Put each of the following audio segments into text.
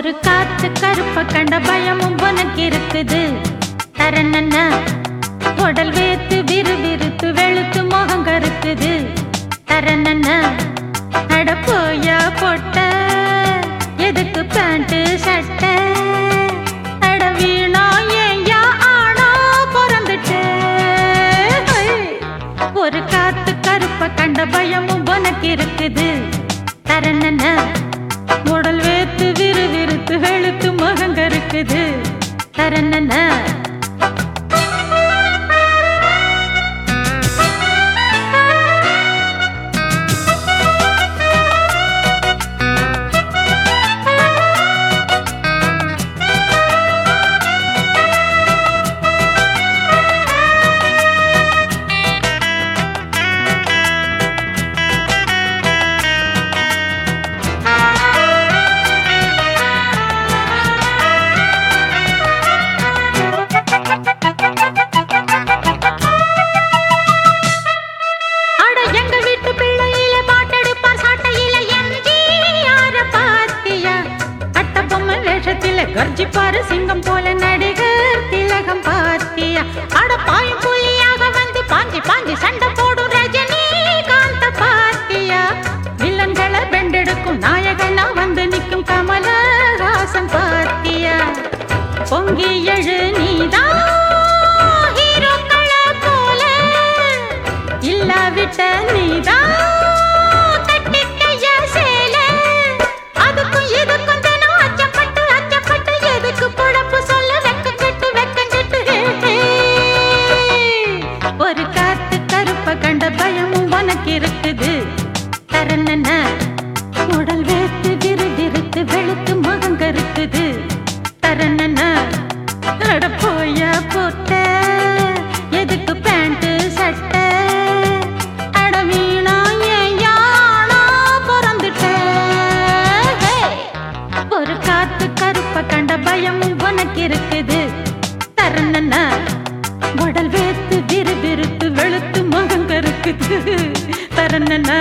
ஒரு காத்து கருப்ப கண்ட பயமும் உனக்கு இருக்குது தரண்ணா உடல் வேத்து விறு விறுத்து வெளுத்து முகம் கருக்குது தரண்ணா அட போயா பொட்ட எதுக்கு பேண்ட் சட்டை அட வீணா ஏயா ஆனா பிறந்துட்டே ஒரு காத்து கருப்ப கண்ட பயமும் உனக்கு இருக்குது தரண்ணா உடல் வேத்து விறு விறுத்து வெளுத்து முகங்க இருக்குது தரண்ணா அட எங்க வீட்டு பிள்ளையில பாட்டெடுப்பார் சாட்டையில எம்ஜிஆர பாத்தியா அட்ட பொம்மை வேஷத்தில கர்ஜிப்பாரு சிங்கம் போல நடிகர் திலகம் பாத்தியா அட பாயும் புலியாக வந்து பாஞ்சி பாஞ்சி சண்டை போடும் ரஜினி காந்த பாத்தியா வில்லன்களை வெண்டெடுக்கும் நாயகனா வந்து நிற்கும் கமலஹாசன் பாத்தியா பொங்கி எழு நீதான் ஹீரோக்களை போல இல்லாவிட்ட நீதான் கட்டிக்கைய சேல. அதுக்கும் இதுக்கும் தினம் அச்சப்பட்டு, அச்சப்பட்டு எதுக்கு பொழப்பு சொல்ல வெக்கம் கெட்டு, வெக்கம் கெட்டு, ஹே, ஹே. ஒரு காத்து கருப்ப கண்ட பயமும் உனக்கு இருக்குது தரண்ணா உடல் வேத்து விறு விறுத்து வெளுத்து முகம் கருக்குது தரண்ணா அட போயா போட்ட எதுக்கு பேண்ட் சட்டை அட வீணா ஏயானா பிறந்துட்டேன் ஒரு காத்து கருப்ப கண்ட பயமும் உனக்கு இருக்குது தரண்ணா உடல் வேத்து விறு விறுத்து வெளுத்து முகம் கருக்குது தரண்ணா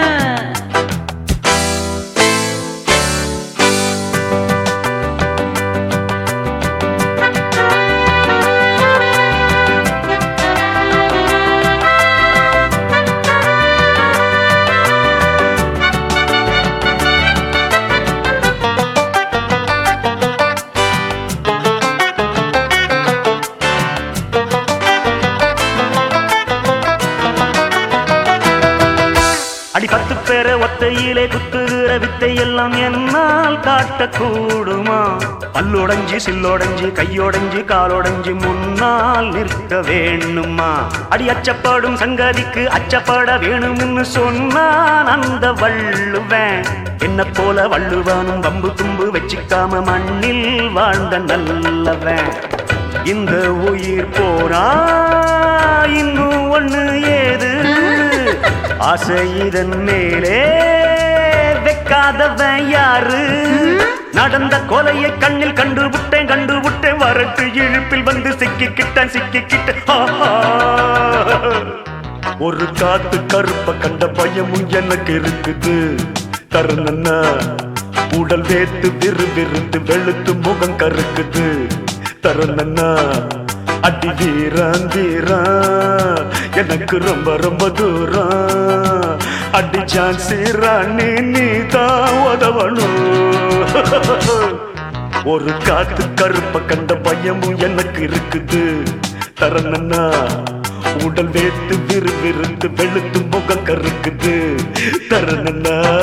அடி பத்து பேரை ஒத்தையிலே குத்துகிற வித்தை எல்லாம் என்னால் காட்டக்கூடுமா பல்லுடைஞ்சு சில்லோடைஞ்சு கையோடைஞ்சு காலோடைஞ்சு முன்னால் நிற்க வேணுமா அடி அச்சப்படும் சங்கதிக்கு அச்சப்பட வேணும்னு சொன்னான் அந்த வள்ளுவன் என்ன போல வள்ளுவானும் வம்பு தும்பு வச்சுக்காம மண்ணில் வாழ்ந்த நல்லவன் இந்த உயிர் போனா இன்னும் ஒண்ணு ஏது ஆசை இதன் மேலே வைக்காதவன் யாரு நடந்த கொலையை கண்ணில் கண்டு விட்டேன் கண்டு விட்டேன் வரட்டு இழுப்பில் வந்து சிக்கிக்கிட்டேன் சிக்கிக்கிட்டேன் ஆஹா. ஒரு காத்து கருப்ப கண்ட பயமும் எனக்கு இருக்குது தருணன்னா உடல் வேத்து விறு விறுத்து வெளுத்து முகம் கருக்குது தருணன்னா அடி வீரான் வீரான் எனக்கு ரொம்ப ரொம்ப தூரம் அடி சான்சி ராணி நீ தான் உதவணும் ஒரு காத்து கருப்ப கண்ட பயமும் எனக்கு இருக்குது தரணுன்னா உடல் வேத்து விறு விறுத்து வெளுத்து முகம் கருக்குது தரணுன்னா